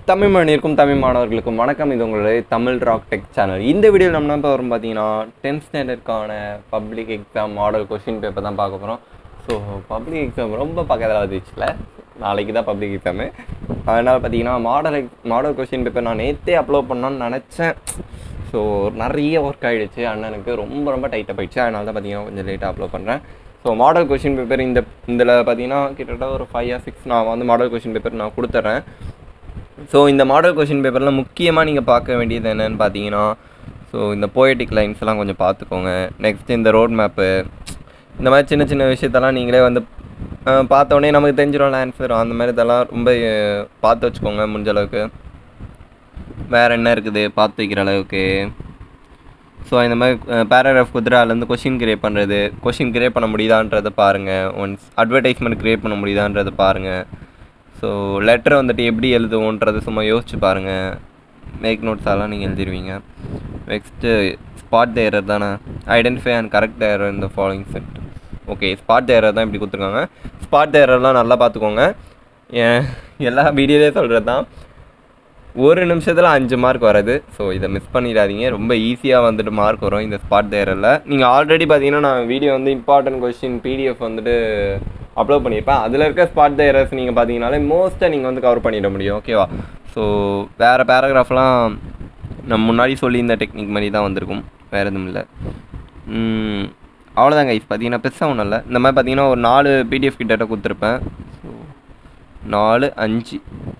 தமிழ் மணியிருக்கும் தமிழ் மாணவர்களுக்கும் வணக்கம் இது உங்களுடைய தமிழ் ராக் டெக் சேனல் இந்த வீடியோவில் நம்ம இப்போ வரும் பார்த்தீங்கன்னா டென்த் ஸ்டாண்டர்டுக்கான public exam model question paper தான் பார்க்க போகிறோம் ஸோ பப்ளிக் எக்ஸாம் ரொம்ப பக்கத்தில் வந்துச்சுல நாளைக்கு தான் பப்ளிக் எக்ஸாமு அதனால் பார்த்தீங்கன்னா மாடல் எக் மாடல் கொஷின் பேப்பர் நான் நேற்றே அப்லோட் பண்ணணும்னு நினச்சேன் ஸோ நிறைய ஒர்க் ஆகிடுச்சு அண்ணனுக்கு ரொம்ப ரொம்ப டைட்டாக போயிடுச்சு அதனால தான் பார்த்தீங்கன்னா கொஞ்சம் லேட்டாக அப்லோட் பண்ணுறேன் ஸோ மாடல் கொஷின் பேப்பர் இந்த இதில் பார்த்தீங்கன்னா கிட்டத்தட்ட ஒரு ஃபைவ் ஆர் சிக்ஸ் நான் வந்து மாடல் கொஷின் பேப்பர் நான் கொடுத்துட்றேன் ஸோ இந்த மாடல் கொஷின் பேப்பரில் முக்கியமாக நீங்கள் பார்க்க வேண்டியது என்னன்னு பார்த்தீங்கன்னா ஸோ இந்த போயட்டிக் லைன்ஸ் எல்லாம் கொஞ்சம் பார்த்துக்கோங்க நெக்ஸ்ட் இந்த ரோட் மேப்பு இந்த மாதிரி சின்ன சின்ன விஷயத்தெல்லாம் நீங்களே வந்து அஹ், பார்த்த உடனே நமக்கு தெரிஞ்சிடும் ஆன்சர் அந்த மாதிரி இதெல்லாம் ரொம்ப அஹ், பார்த்து வச்சுக்கோங்க முடிஞ்ச அளவுக்கு வேறு என்ன இருக்குது பார்த்து வைக்கிற அளவுக்கு ஸோ இந்த மாதிரி பேராகிராஃப் கொடுத்துட்டு அதுலேருந்து கொஷின் கிரியேட் பண்ணுறது கொஷின் கிரியேட் பண்ண முடியுதான்றதை பாருங்கள் ஒன்ஸ் அட்வர்டைஸ்மெண்ட் கிரியேட் பண்ண முடியுதான்றதை பாருங்கள் ஸோ லெட்டர் வந்துட்டு எப்படி எழுதுவோன்றதை சும்மா யோசிச்சு பாருங்கள் மேக் நோட்ஸ் எல்லாம் நீங்கள் எழுதிருவீங்க நெக்ஸ்ட்டு ஸ்பாட் தேரர் தானே ஐடென்டிஃபை அண்ட் கரெக்ட் தேரர் இந்த following set okay spot the error தான் இப்படி கொடுத்துருக்காங்க ஸ்பாட் தேரர்லாம் நல்லா பார்த்துக்கோங்க ஏன் எல்லா வீடியோலே சொல்கிறது தான் ஒரு நிமிஷத்தில் அஞ்சு மார்க் வருது ஸோ இதை மிஸ் பண்ணிடாதீங்க ரொம்ப ஈஸியாக வந்துட்டு மார்க் வரும் இந்த ஸ்பாட் தேரில் நீங்கள் ஆல்ரெடி பார்த்தீங்கன்னா நான் வீடியோ வந்து இம்பார்ட்டன்ட் கொஸ்டின் பிடிஎஃப் வந்துட்டு அப்லோட் பண்ணியிருப்பேன் அதில் இருக்க ஸ்பாட் தேரஸ் நீங்கள் பார்த்தீங்கனாலே மோஸ்ட்டாக நீங்கள் வந்து கவர் பண்ணிட முடியும் ஓகேவா ஸோ வேறு பேராகிராஃப்லாம் நம்ம முன்னாடி சொல்லி இந்த டெக்னிக் மாதிரி தான் வந்திருக்கும் வேறு எதுவும் இல்லை ம், அவ்வளோதாங்க இப்போ பார்த்தீங்கன்னா பெருசாக ஒன்றும் இல்லை இந்த மாதிரி பார்த்தீங்கன்னா ஒரு நாலு பிடிஎஃப் கிட்ட கொடுத்துருப்பேன் ஸோ நாலு அஞ்சு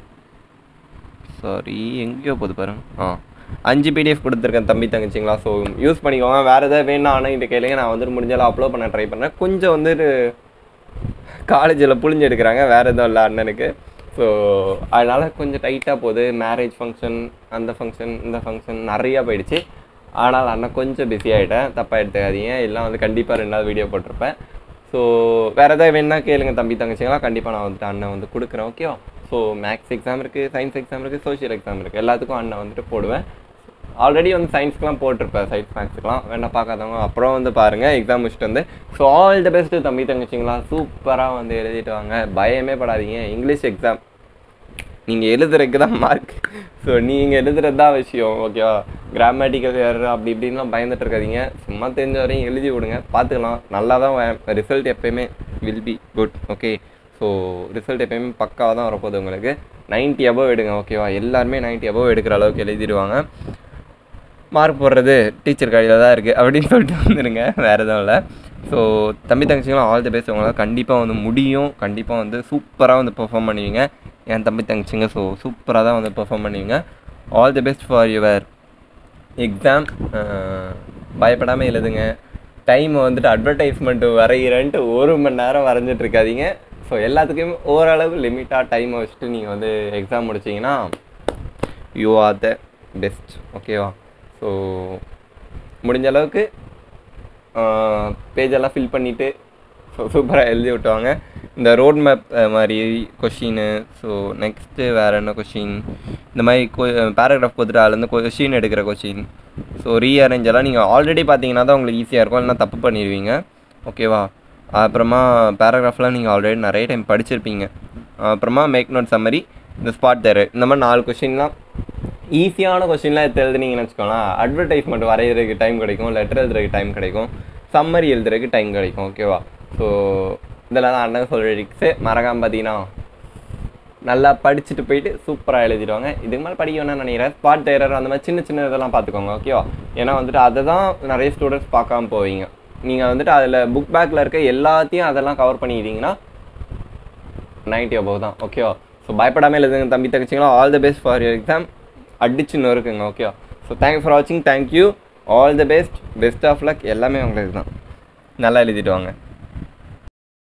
சாரி எங்கேயோ போகுது பாருங்க ஆ அஞ்சு பிடிஎஃப் கொடுத்துருக்கேன் தம்பி தங்கச்சிங்களா ஸோ யூஸ் பண்ணிக்கோங்க வேறு எதாவது வேணா ஆனால் இந்த கேளுங்க நான் வந்துட்டு முடிஞ்சாலும் அப்லோட் பண்ண ட்ரை பண்ணேன் கொஞ்சம் வந்துட்டு காலேஜில் புழிஞ்சு எடுக்கிறாங்க வேறு எதுவும் இல்லை அண்ணனுக்கு ஸோ அதனால் கொஞ்சம் டைட்டாக போகுது மேரேஜ் ஃபங்க்ஷன் அந்த ஃபங்க்ஷன் இந்த ஃபங்க்ஷன் நிறையா போயிடுச்சு ஆனால் அண்ணன் கொஞ்சம் பிஸி ஆகிட்டேன் தப்பாக எடுத்துக்காதீங்க எல்லாம் வந்து கண்டிப்பாக ரெண்டாவது வீடியோ போட்டிருப்பேன் ஸோ வேறு எதாவது வேணா கேளுங்க தம்பி தங்கச்சிங்களா கண்டிப்பாக நான் வந்துட்டு அண்ணன் வந்து கொடுக்குறேன் ஓகேவா ஸோ மேக்ஸ் எக்ஸாம் இருக்குது சயின்ஸ் எக்ஸாம் இருக்குது சோஷியல் எக்ஸாம் இருக்குது எல்லாத்துக்கும் அண்ணன் வந்துட்டு போடுவேன் ஆல்ரெடி வந்து சயின்ஸ்க்குலாம் போட்டிருப்பேன் சயின்ஸ் மேக்ஸுக்குலாம் வேணா பார்க்காதவங்க அப்புறம் வந்து பாருங்கள் எக்ஸாம் முடிச்சுட்டு வந்து ஸோ ஆல் த பெஸ்ட்டு தம்பி தங்கச்சிங்களா சூப்பராக வந்து எழுதிட்டு வாங்க பயமே படாதீங்க இங்கிலீஷ் எக்ஸாம் நீங்கள் எழுதுறதுக்கு தான் மார்க் ஸோ நீங்கள் எழுதுறது தான் விஷயம் ஓகேவா கிராமட்டிக்கல் எரர் அப்படி இப்படின்லாம் பயந்துட்டு இருக்காதீங்க சும்மா தெரிஞ்ச வரையும் எழுதி விடுங்க பார்த்துக்கலாம் நல்லா தான் ரிசல்ட் எப்பயுமே will be good okay so result எப்பயுமே பக்காவாக தான் வரப்போகுது உங்களுக்கு 90 above எடுங்க ஓகேவா எல்லாருமே 90 above எடுக்கிற அளவுக்கு எழுதிடுவாங்க மார்க் போடுறது டீச்சர் கையில் தான் இருக்குது அப்படின்னு சொல்லிட்டு வந்துடுங்க வேறு எதுவும் இல்லை ஸோ தம்பி தங்கச்சிங்களும் ஆல் தி பெஸ்ட் உங்களால் கண்டிப்பாக வந்து முடியும் கண்டிப்பாக வந்து சூப்பராக வந்து பெர்ஃபார்ம் பண்ணுவீங்க என் தம்பி தங்கச்சிங்க ஸோ சூப்பராக தான் வந்து பெர்ஃபார்ம் பண்ணுவீங்க all the best for your exam பயப்படாமல் எழுதுங்க டைம் வந்துட்டு அட்வர்டைஸ்மெண்ட் வரைகிறேன்ட்டு ஒரு மணி நேரம் வரைஞ்சிட்டு இருக்காதீங்க ஸோ எல்லாத்துக்குமே ஓரளவு லிமிட்டாக டைமை வச்சுட்டு நீங்கள் வந்து எக்ஸாம் முடிச்சிங்கன்னா யூ ஆர் த பெஸ்ட் ஓகேவா ஸோ முடிஞ்ச அளவுக்கு பேஜெல்லாம் ஃபில் பண்ணிவிட்டு சூப்பராக எழுதி விட்டுவாங்க இந்த ரோட் மேப் மாதிரி கொஷின்னு ஸோ நெக்ஸ்ட்டு வேறு என்ன கொஷின் இந்த மாதிரி பேராகிராஃப் கொடுத்துட்டு அதுலேருந்து கொஷின் எடுக்கிற கொஷின் ஸோ ரீஅரேஞ்ச் எல்லாம் நீங்கள் ஆல்ரெடி பார்த்தீங்கன்னா தான் உங்களுக்கு ஈஸியாக இருக்கும் இல்லைனா தப்பு பண்ணிடுவீங்க ஓகேவா அப்புறமா பேராகிராஃப்லாம் நீங்கள் ஆல்ரெடி நிறைய டைம் படிச்சிருப்பீங்க அப்புறமா மேக் நோட் சம்மரி இந்த ஸ்பாட் தேர் இந்த மாதிரி நாலு கொஷின்லாம் ஈஸியான கொஷின்லாம் எடுத்து எழுதுனீங்கன்னு வச்சுக்கோங்களேன் அட்வர்டைஸ்மெண்ட் வரைகிறதுக்கு டைம் கிடைக்கும் லெட்டர் எழுதுறதுக்கு டைம் கிடைக்கும் சம்மரி எழுதுறதுக்கு டைம் கிடைக்கும் ஓகேவா ஸோ இதெல்லாம் தான் அண்ணன் சொல்கிற ட்ரிக்ஸு மறக்காம பார்த்தீங்கன்னா நல்லா படிச்சுட்டு போயிட்டு சூப்பராக எழுதிடுவாங்க இதுக்கு மேலே படிக்க வேணாம்னு நினைக்கிறேன் ஸ்பாட் டெரர் அந்த மாதிரி சின்ன சின்ன இதெல்லாம் பார்த்துக்கோங்க ஓகேவா ஏன்னா வந்துட்டு அதை தான் நிறைய ஸ்டூடெண்ட்ஸ் பார்க்காம போவீங்க நீங்கள் வந்துட்டு அதில் புக் பேக்கில் இருக்க எல்லாத்தையும் அதெல்லாம் கவர் பண்ணிக்கிட்டீங்கன்னா நைன்ட்டி above தான் ஓகேவா ஸோ பயப்படாமல் எழுதுங்க தம்பி தங்கச்சிங்களா all the best for your exam அடிச்சுன்னு இருக்குங்க ஓகேவா ஸோ தேங்க்ஸ் ஃபார் வாட்சிங் thank you all the best best of luck எல்லாமே உங்களுக்கு தான் நல்லா எழுதிட்டு வாங்க